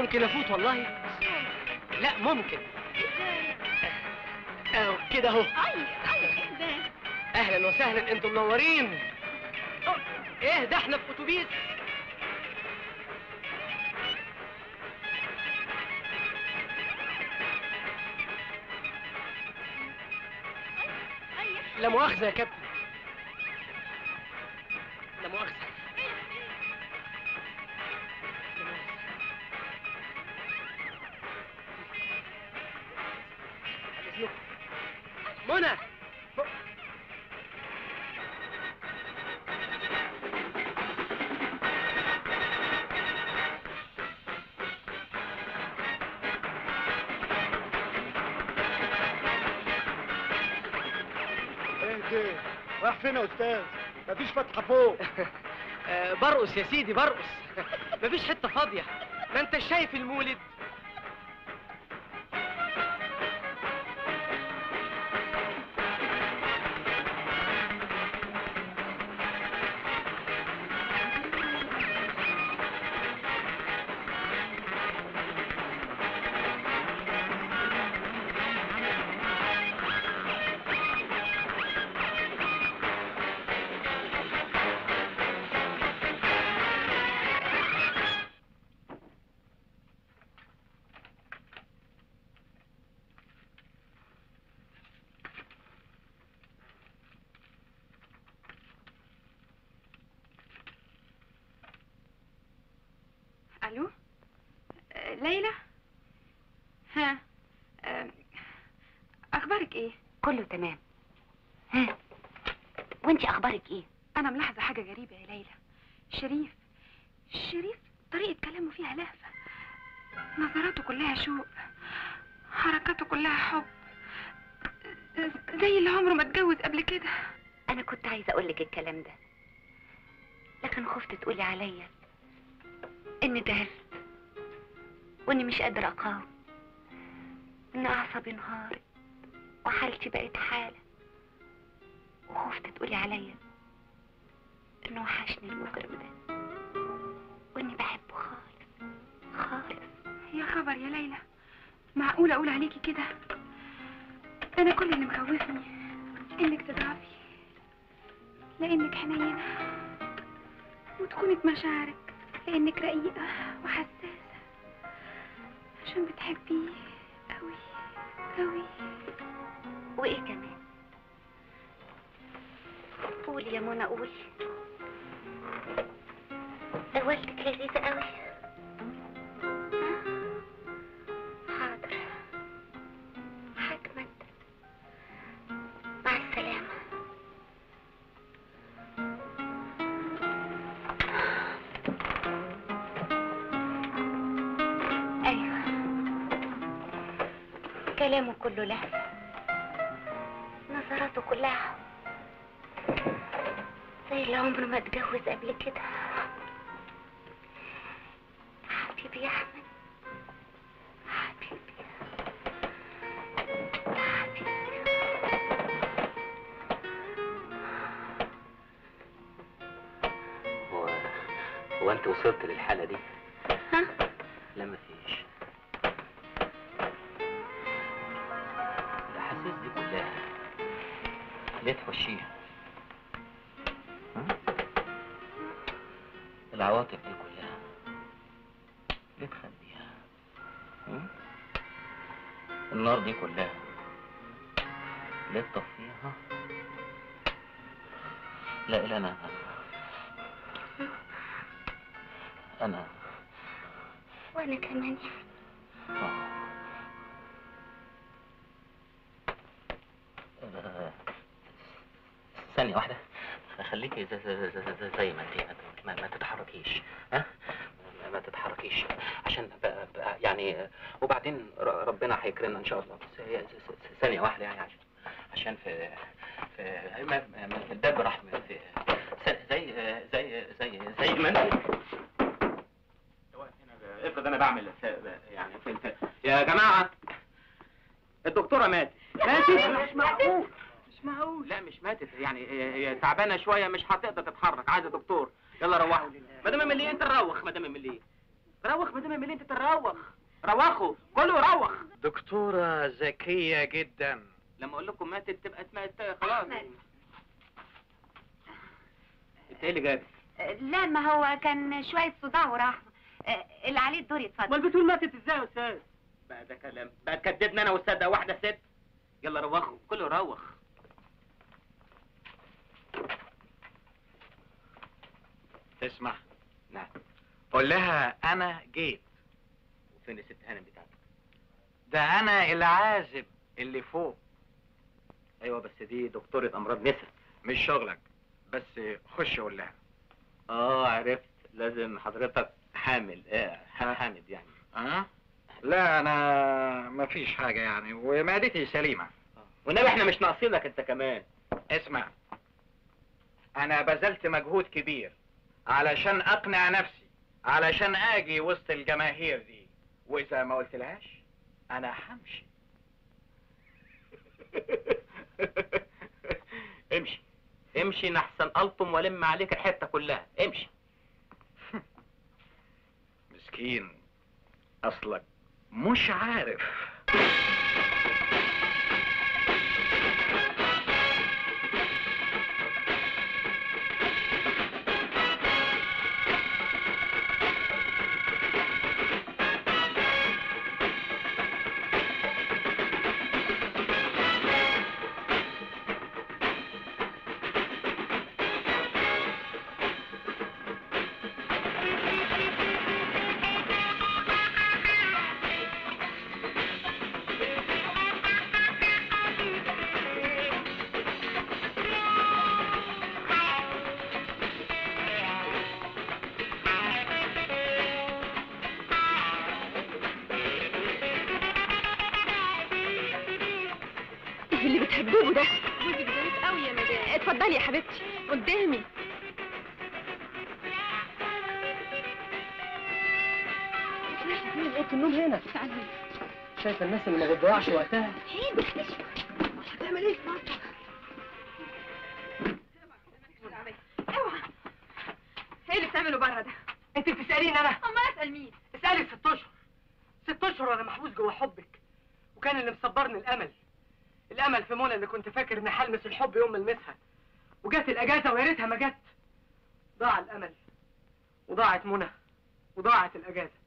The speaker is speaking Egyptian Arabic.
ممكن افوت والله لا ممكن اهو كده اهو اي اي ايه ده اهلا وسهلا انتم منورين أوه، ايه ده احنا في اتوبيس لا مؤاخذة يا كابتن لا مؤاخذة لا مؤاخذة. بعد إذنكم. منى م- اهدي رايح فين يا استاذ مفيش فتحه فوق آه، برقص يا سيدي برقص مفيش حتة فاضية ما انت شايف المولد الو آه، ليلى ها آه، اخبارك ايه كله تمام ها وانتي اخبارك ايه انا ملاحظه حاجه غريبه يا ليلى شريف شريف طريقه كلامه فيها لهفه نظراته كلها شوق حركاته كلها حب زي اللي عمره ما اتجوز قبل كده انا كنت عايزه اقول لك الكلام ده لكن خفت تقولي عليا اني ضعفت واني مش قادره اقاوم ان اعصابي انهارت وحالتي بقت حاله وخفت تقولي عليا انه وحشني المجرم ده واني بحبه خالص خالص يا خبر يا ليلى معقولة أقول عليكي كده أنا كل اللي مخوفني إنك تضعفي لأنك حنينة وتكوني بمشاعرك لأنك رقيقة وحساسة عشان بتحبيه أوي أوي وايه كمان قولي يا منى قولي والدك لذيذة قوي حاضر حكمت مع السلامة أيوة كلامه كله لهفة نظراته كلها حب زي اللي عمره ما اتجوز قبل كده حبيبي يا احمد حبيبي حبيبي هو هو انت وصلت للحالة دي؟ ها لا مفيش الأحاسيس دي كلها ليه تحوشيها؟ ها؟ العواطف دي كلها ليه تخبيها؟ ها؟ النار دي كلها ليه تطفيها؟ لا إلا أنا أنا وانا كمان آه، ثانية واحدة خليكي زي, زي, زي, زي, زي ما انت ما, ما تتحركيش ها ما- ما تتحركيش عشان بقى بقى يعني وبعدين ر- ربنا هيكرمنا ان شاء الله بس هي س- س- ثانية واحدة يعني عشان عشان في في ما- ما- الدب راح في زي زي زي زي ما انت افرض انا بعمل يعني في في- يا جماعة الدكتورة ماتت ماتت مش معقول مش معقول لا مش ماتت يعني هي هي تعبانه شويه مش هتقدر تتحرك عايزه دكتور يلا روحوا مدام ملي انت نروح مدام ملي روخ بدون ما انت تروخ روخوا كله روخ دكتورة ذكية جدا لما اقول لكم ماتت تبقى اسمها خلاص أحمد. انت ايه اللي جابك؟ لا ما هو كان شوية صداع ورحمة اللي عليه الدور يتفضل امال بتقول ماتت ازاي يا استاذ بقى ده كلام بقى تكدبنا انا والسادة واحدة ست يلا روخوا كله روخ تسمع نعم قول لها انا جيت وفين الست هانم بتاعتك؟ ده انا العازب اللي فوق ايوه بس دي دكتورة امراض نسا مش شغلك بس خش قول لها اه عرفت لازم حضرتك حامل اه حامد يعني اه لا انا مفيش حاجة يعني ومعدتي سليمة والنبي احنا مش ناقصينك انت كمان اسمع انا بذلت مجهود كبير علشان اقنع نفسي علشان اجي وسط الجماهير دي واذا ما قلتلهاش انا همشي امشي امشي نحسن الطم ولم عليك الحته كلها امشي مسكين اصلك مش عارف ايه اللي بتحبوه ده جوزك ظريف قوي يا مدام اتفضلي يا حبيبتي قدامي اوضه النوم هنا شايفه الناس اللي ما بتضيعش وقتها هتعمل ايه في المطبخ اوعى ايه اللي بتعمله بره ده انت بتساليني انا امال اسال مين اسالي ست اشهر ست اشهر وانا محبوس جوه حبك وكان اللي مصبرني الامل الامل في منى اللي كنت فاكر اني هلمس الحب يوم ما المسها وجت الاجازه ويا ريتها ما جت ضاع الامل وضاعت منى وضاعت الاجازه